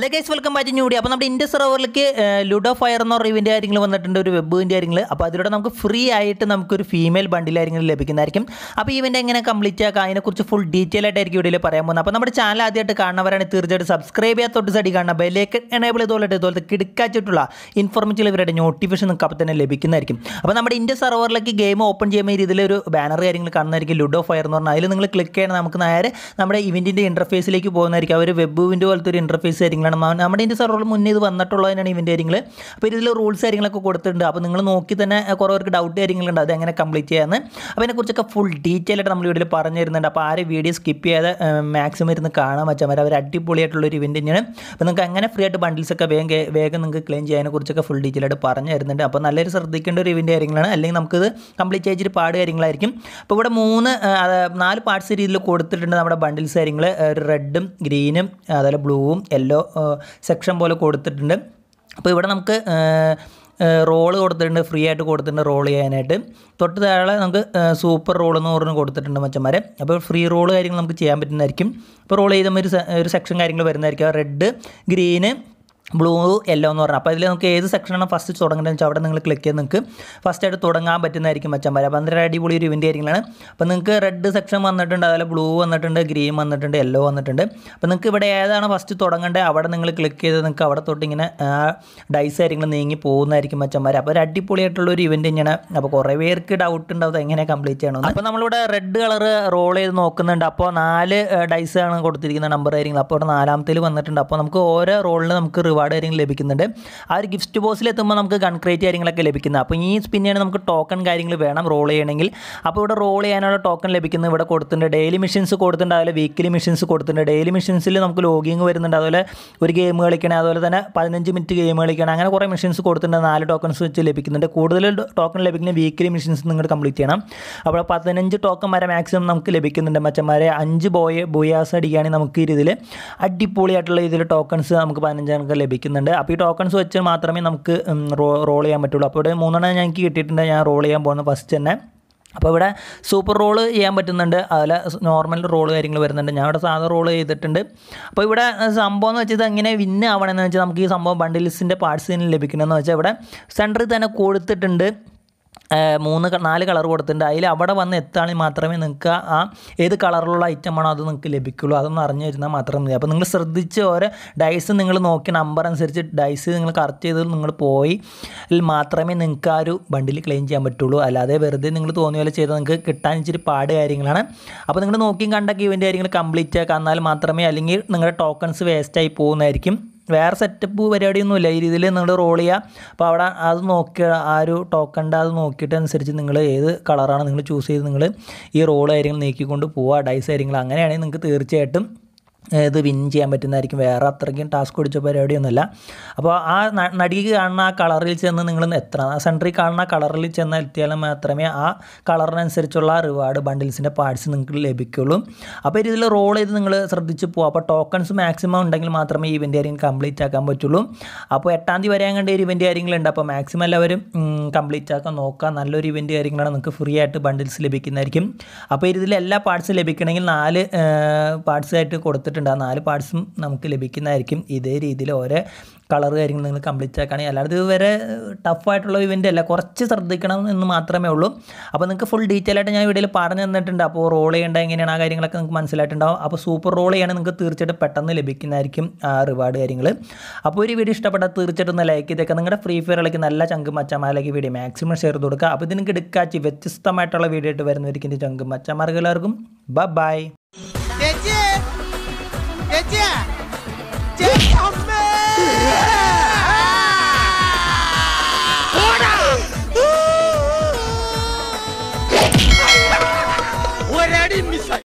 hello guys welcome back ന്യൂഡി അപ്പോൾ നമ്മുടെ ഇന്ത്യ സെർവറിലേക്ക് ലുഡോ ഫയർ എന്ന് പറഞ്ഞ ഇവൻ്റെ കാര്യങ്ങൾ വന്നിട്ടുണ്ട് ഒരു വെബിൻ്റെ കാര്യങ്ങൾ അപ്പോൾ അതിലൂടെ നമുക്ക് ഫ്രീ ആയിട്ട് നമുക്കൊരു ഫീമെയിൽ ബണ്ടിൽ കാര്യങ്ങൾ ലഭിക്കുന്നതായിരിക്കും അപ്പോൾ ഇവൻ്റെ എങ്ങനെ കംപ്ലീറ്റ് ആക്കാം അതിനെക്കുറിച്ച് ഫുൾ ഡീറ്റെയിൽ ആയിട്ടായിരിക്കും വീഡിയോയിൽ പറയാൻ പോകുന്നത് അപ്പോൾ നമ്മുടെ ചാനൽ ആദ്യമായിട്ട് കാണുന്നവരാണ് തീർച്ചയായിട്ടും സബ്സ്ക്രൈബ് ചെയ്യാത്ത തൊട്ട് സൈഡിൽ കാണുന്ന ബെല്ലേക്ക് എനേബിൾ ചെയ്തോളട്ടെ ഇതുപോലത്തെ കിടക്കാച്ചിട്ടുള്ള ഇൻഫോർമേറ്റീവ് ഇവരുടെ നോട്ടിഫിക്കേഷൻ നിങ്ങൾക്ക് അപ്പോൾ തന്നെ ലഭിക്കുന്നതായിരിക്കും അപ്പോൾ നമ്മുടെ ഇന്ത്യ സെർവറിലേക്ക് ഗെയിം ഓപ്പൺ ചെയ്യുമ്പോൾ രീതിയിലൊരു ബാനർ കാര്യങ്ങൾ കാണുന്നതായിരിക്കും ലുഡോ ഫയർ എന്ന് പറഞ്ഞാൽ അതിൽ നിങ്ങൾ ക്ലിക്ക് ചെയ്യണം നമുക്ക് നേരെ നമ്മുടെ ഇവൻറ്റിൻ്റെ ഇൻ്റർഫേസിലേക്ക് പോകുന്നതായിരിക്കും അവർ വെബ് വിൻഡോ പോലത്തെ ഒരു ഇൻ്റർഫേസ് കാര്യങ്ങളാണ് മ- നമ്മുടെ ഇന്ത്യ സെർവറിൽ മുന്നേ ഇത് വന്നിട്ടുള്ളതിനാണ് ഇവൻ്റെ കാര്യങ്ങൾ അപ്പോൾ ഇതിൽ റൂൾസ് കാര്യങ്ങളൊക്കെ കൊടുത്തിട്ടുണ്ട് അപ്പോൾ നിങ്ങൾ നോക്കി തന്നെ കുറേ പേർക്ക് ഡൗട്ട് കാര്യങ്ങളുണ്ട് അത് എങ്ങനെ കംപ്ലീറ്റ് ചെയ്യാമെന്ന് അപ്പോൾ അതിനെക്കുറിച്ചൊക്കെ ഫുൾ ഡീറ്റെയിൽ ആയിട്ട് നമ്മൾ വീഡിയോയിൽ പറഞ്ഞു തരുന്നുണ്ട് അപ്പോൾ ആരും വീഡിയോ സ്കിപ്പ് ചെയ്യാതെ മാക്സിമം ഇരുന്ന് കാണാൻ പറ്റാൻ പറ്റും അവർ അടിപൊളിയായിട്ടുള്ള ഒരു ഇവൻ്റ് തന്നെയാണ് അപ്പോൾ നിങ്ങൾക്ക് അങ്ങനെ ഫ്രീ ആയിട്ട് ബണ്ടിൽസ് ഒക്കെ വേഗം കേ- വേഗം നിങ്ങൾക്ക് ക്ലെയിം ചെയ്യാനെ കുറിച്ചൊക്കെ ഫുൾ ഡീറ്റെയിൽ ആയിട്ട് പറഞ്ഞു തരുന്നുണ്ട് അപ്പോൾ നല്ലൊരു ശ്രദ്ധിക്കേണ്ട ഒരു ഇവൻ്റ് കാര്യങ്ങളാണ് അല്ലെങ്കിൽ നമുക്കിത് കംപ്ലീറ്റ് ചെയ്തിട്ട് പാട് കാര്യങ്ങളായിരിക്കും അപ്പോൾ ഇവിടെ മൂന്ന് ആ, അത് നാല് പാർട്സ് രീതിയിൽ കൊടുത്തിട്ടുണ്ട് നമ്മുടെ ബണ്ടിൽസ് കാര്യങ്ങൾ ഒരു റെഡും ഗ്രീനും അതുപോലെ ബ്ലൂവും യെല്ലോ സെക്ഷൻ പോലെ കൊടുത്തിട്ടുണ്ട് അപ്പോൾ ഇവിടെ നമുക്ക് റോള് കൊടുത്തിട്ടുണ്ട് ഫ്രീ ആയിട്ട് കൊടുത്തിട്ടുണ്ട് റോൾ ചെയ്യാനായിട്ട് തൊട്ട് താഴെ നമുക്ക് സൂപ്പർ റോൾ എന്ന് പറഞ്ഞ് കൊടുത്തിട്ടുണ്ട് മച്ചന്മാരെ അപ്പോൾ ഫ്രീ റോൾ കാര്യങ്ങൾ നമുക്ക് ചെയ്യാൻ പറ്റുന്നതായിരിക്കും അപ്പോൾ റോൾ ചെയ്തുമ്പോൾ ഒരു സെ- ഒരു സെക്ഷൻ കാര്യങ്ങൾ വരുന്നതായിരിക്കും റെഡ് ഗ്രീന് ബ്ലൂ യെല്ലോ എന്ന് പറഞ്ഞാൽ അപ്പോൾ ഇതിൽ നമുക്ക് ഏത് സെക്ഷനാണ് ഫസ്റ്റ് തുടങ്ങേണ്ടതെന്ന് വെച്ചാൽ അവിടെ നിങ്ങൾ ക്ലിക്ക് ചെയ്ത് നിങ്ങൾക്ക് ഫസ്റ്റ് ആയിട്ട് തുടങ്ങാൻ പറ്റുന്നതായിരിക്കും മച്ചന്മാരെ അപ്പോൾ അന്നേരം അടിപൊളി ഒരു ഇവൻ്റ് കാര്യങ്ങളാണ് അപ്പോൾ നിങ്ങൾക്ക് റെഡ് സെക്ഷൻ വന്നിട്ടുണ്ട് അതുപോലെ ബ്ലൂ വന്നിട്ടുണ്ട് ഗ്രീൻ വന്നിട്ടുണ്ട് യെല്ലോ വന്നിട്ടുണ്ട് അപ്പോൾ നിങ്ങൾക്ക് ഇവിടെ ഏതാണ് ഫസ്റ്റ് തുടങ്ങേണ്ടത് അവിടെ നിങ്ങൾ ക്ലിക്ക് ചെയ്ത് നിങ്ങൾക്ക് അവിടെ തൊട്ട് ഇങ്ങനെ ഡൈസ് കാര്യങ്ങൾ നീങ്ങി പോകുന്നതായിരിക്കും മച്ചന്മാരെ അപ്പോൾ ഒരു അടിപൊളിയായിട്ടുള്ള ഒരു ഇവൻ്റ് തന്നെയാണ് അപ്പോൾ കുറേ പേർക്ക് ഡൗട്ട് ഉണ്ടാവും എങ്ങനെ കംപ്ലീറ്റ് ചെയ്യണം അപ്പോൾ നമ്മളിവിടെ റെഡ് കളർ റോൾ ചെയ്ത് നോക്കുന്നുണ്ട് അപ്പോൾ നാല് ഡൈസ് ആണ് കൊടുത്തിരിക്കുന്ന നമ്പർ കാര്യങ്ങൾ അപ്പോൾ ഇവിടെ നാലാമത്തേൽ വന്നിട്ടുണ്ട് അപ്പോൾ നമുക്ക് ഓരോ റോളിന് നമുക്ക് റിവാർഡ് കാര്യങ്ങൾ ലഭിക്കുന്നുണ്ട് ആ ഒരു ഗിഫ്റ്റ് ബോക്സിൽ എത്തുമ്പോൾ നമുക്ക് ഗൺ ക്രേറ്റ് കാര്യങ്ങളൊക്കെ ലഭിക്കുന്നത് അപ്പോൾ ഈ സ്പിന്നാണ് നമുക്ക് ടോക്കൺ കാര്യങ്ങൾ വേണം റോൾ ചെയ്യണമെങ്കിൽ അപ്പോൾ ഇവിടെ റോൾ ചെയ്യാനുള്ള ടോക്കൺ ലഭിക്കുന്നത് ഇവിടെ കൊടുത്തിട്ടുണ്ട് ഡെയിലി മിഷൻസ് കൊടുത്തിട്ടുണ്ട് അതുപോലെ വീക്കിലി മിഷൻസ് കൊടുത്തിട്ടുണ്ട് ഡെയിലി മിഷൻസിൽ നമുക്ക് ലോഗിങ് വരുന്നുണ്ട് അതുപോലെ ഒരു ഗെയിം കളിക്കണം അതുപോലെ തന്നെ പതിനഞ്ച് മിനിറ്റ് ഗെയിം കളിക്കണം അങ്ങനെ കുറേ മിഷൻസ് കൊടുത്തിട്ടുണ്ട് നാല് ടോക്കൺസ് വെച്ച് ലഭിക്കുന്നുണ്ട് കൂടുതൽ ടോക്കൺ ലഭിക്കുന്ന വീക്കിലി മിഷൻസ് നിങ്ങൾ കംപ്ലീറ്റ് ചെയ്യണം അപ്പോൾ പതിനഞ്ച് ടോക്കൺ വരെ മാക്സിമം നമുക്ക് ലഭിക്കുന്നുണ്ട് മച്ചന്മാരെ അഞ്ച് ബോയ് ബോയാസ് അടിക്കുകയാണെങ്കിൽ നമുക്ക് ഈ രീതിയിൽ അടിപൊളിയായിട്ടുള്ള ഇതിൽ ടോക്കൺസ് നമുക്ക് പതിനഞ്ചെണ്ണം ലഭിക്കുന്നുണ്ട് അപ്പോൾ ഈ ടോക്കൺസ് വെച്ച് മാത്രമേ നമുക്ക് റോൾ ചെയ്യാൻ പറ്റുള്ളൂ അപ്പോൾ ഇവിടെ മൂന്നെണ്ണം ഞങ്ങൾക്ക് കിട്ടിയിട്ടുണ്ട് ഞാൻ റോൾ ചെയ്യാൻ പോകുന്നത് ഫസ്റ്റ് തന്നെ അപ്പോൾ ഇവിടെ സൂപ്പർ റോള് ചെയ്യാൻ പറ്റുന്നുണ്ട് അതുപോലെ നോർമൽ റോള് കാര്യങ്ങൾ വരുന്നുണ്ട് ഞാൻ ഇവിടെ സാധാ റോള് ചെയ്തിട്ടുണ്ട് അപ്പോൾ ഇവിടെ സംഭവം എന്ന് വെച്ചാൽ എങ്ങനെ വിന്ന് ആവണമെന്ന് വെച്ചാൽ നമുക്ക് ഈ സംഭവം ബണ്ടിൽസിൻ്റെ പാർട്സ് ലഭിക്കണമെന്ന് വെച്ചാൽ ഇവിടെ സെൻറ്ററിൽ തന്നെ കൊടുത്തിട്ടുണ്ട് ഏഹ് മൂന്ന് ക- നാല് കളർ കൊടുത്തിട്ടുണ്ട് അതിൽ അവിടെ വന്ന് എത്തുകയാണെങ്കിൽ മാത്രമേ നിങ്ങൾക്ക് ആ ഏത് കളറിലുള്ള ഐറ്റം ആണോ അത് നിങ്ങൾക്ക് ലഭിക്കുള്ളൂ അതൊന്ന് അറിഞ്ഞു വരുന്നാൽ മാത്രം മതി അപ്പോൾ നിങ്ങൾ ശ്രദ്ധിച്ച് ഓരോ ഡൈസ് നിങ്ങൾ നോക്കി നമ്പർ അനുസരിച്ച് ഡൈസ് നിങ്ങൾ കറക്റ്റ് ചെയ്ത് നിങ്ങൾ പോയി ൽ മാത്രമേ നിങ്ങൾക്ക് ആ ഒരു ബണ്ടിൽ ക്ലെയിം ചെയ്യാൻ പറ്റുള്ളൂ അല്ലാതെ വെറുതെ നിങ്ങൾ തോന്നിയ പോലെ ചെയ്താൽ നിങ്ങൾക്ക് കിട്ടാൻ ഇച്ചിരി പാട് കാര്യങ്ങളാണ് അപ്പോൾ നിങ്ങൾ നോക്കിയും കണ്ടൊക്കെ ഇവൻ്റെ കാര്യങ്ങൾ കംപ്ലീറ്റ് ആക്കുക എന്നാൽ മാത്രമേ അല്ലെങ്കിൽ നിങ്ങളുടെ ടോക്കൺസ് വേസ്റ്റായി പോകുന്നതായിരിക്കും വേറെ സെറ്റപ്പ് പരിപാടിയൊന്നുമില്ല ഈ രീതിയിൽ നിങ്ങൾ റോൾ ചെയ്യുക അപ്പോൾ അവിടെ അത് നോക്കി ആ ഒരു ടോക്കണ്ട അത് നോക്കിയിട്ട് അനുസരിച്ച് നിങ്ങൾ ഏത് കളറാണ് നിങ്ങൾ ചൂസ് ചെയ്ത് നിങ്ങൾ ഈ റോൾ കാര്യങ്ങൾ നീക്കിക്കൊണ്ട് പോവുക ഡൈസ് കാര്യങ്ങൾ അങ്ങനെയാണെങ്കിൽ നിങ്ങൾക്ക് തീർച്ചയായിട്ടും ഇത് വിൻ ചെയ്യാൻ പറ്റുന്നതായിരിക്കും വേറെ അത്രയ്ക്കും ടാസ്ക് പിടിച്ച പരിപാടിയൊന്നുമല്ല അപ്പോൾ ആ ന- നടിക്ക് കാണുന്ന ആ കളറിൽ ചെന്ന് നിങ്ങൾ എത്ര ആ സെൻട്രിൽ കാണുന്ന കളറിൽ ചെന്ന് എത്തിയാൽ മാത്രമേ ആ കളറിനനുസരിച്ചുള്ള റിവാർഡ് ബണ്ടിൽസിൻ്റെ പാർട്സ് നിങ്ങൾക്ക് ലഭിക്കുള്ളൂ അപ്പോൾ ഇതിൽ റോൾ ചെയ്ത് നിങ്ങൾ ശ്രദ്ധിച്ച് പോകുക അപ്പോൾ ടോക്കൺസ് മാക്സിമം ഉണ്ടെങ്കിൽ മാത്രമേ ഈ ഇവൻ്റ് കാര്യങ്ങൾ കംപ്ലീറ്റ് ആക്കാൻ പറ്റുള്ളൂ അപ്പോൾ എട്ടാം തീയതി വരാൻ കണ്ട ഒരു ഇവൻ്റ് കാര്യങ്ങളുണ്ട് അപ്പോൾ മാക്സിമം എല്ലാവരും കംപ്ലീറ്റ് ആക്കാൻ നോക്കുക നല്ലൊരു ഇവൻ്റ് കാര്യങ്ങളാണ് നിങ്ങൾക്ക് ഫ്രീ ആയിട്ട് ബണ്ടിൽസ് ലഭിക്കുന്നതായിരിക്കും അപ്പോൾ ഇതിൽ എല്ലാ പാർട്സും ലഭിക്കണമെങ്കിൽ നാല് പാർട്സ് ആയിട്ട് കൊടുത്തിട്ടുണ്ട് ആ നാല് പാർട്സും നമുക്ക് ലഭിക്കുന്നതായിരിക്കും ഇതേ രീതിയിൽ ഓരോ കളർ കാര്യങ്ങൾ നിങ്ങൾ കംപ്ലീറ്റ് ആക്കുകയാണെങ്കിൽ അല്ലാതെ ഇത് വരെ ടഫായിട്ടുള്ള ഇവൻ്റ് അല്ല കുറച്ച് ശ്രദ്ധിക്കണം എന്ന് മാത്രമേ ഉള്ളൂ അപ്പോൾ നിങ്ങൾക്ക് ഫുൾ ഡീറ്റെയിൽ ആയിട്ട് ഞാൻ വീഡിയോയിൽ പറഞ്ഞു തന്നിട്ടുണ്ട് അപ്പോൾ റോൾ ചെയ്യേണ്ട എങ്ങനെയാണ് ആ കാര്യങ്ങളൊക്കെ നിങ്ങൾക്ക് മനസ്സിലായിട്ടുണ്ടാവും അപ്പോൾ സൂപ്പർ റോൾ ചെയ്യണമെങ്കിൽ നിങ്ങൾക്ക് തീർച്ചയായിട്ടും പെട്ടെന്ന് ലഭിക്കുന്നതായിരിക്കും ആ റിവാർഡ് കാര്യങ്ങൾ അപ്പോൾ ഒരു വീഡിയോ ഇഷ്ടപ്പെട്ടാൽ തീർച്ചയായിട്ടും ഒന്ന് ലൈക്ക് ചെയ്തേക്കുക നിങ്ങളുടെ ഫ്രീ ഫയറിലേക്ക് നല്ല ചങ്ക് മച്ചമാരിലേക്ക് വീഡിയോ മാക്സിമം ഷെയർ ചെയ്ത് കൊടുക്കുക അപ്പോൾ ഇതിന് കിടക്കാച്ചി വ്യത്യസ്തമായിട്ടുള്ള വീഡിയോ ആയിട്ട് വരുന്നവർക്ക് എൻ്റെ ചങ്ക് മച്ചമാർക്ക് എല്ലാവർക്കും ബൈ ബൈ 姐姐，姐姐，姐姐。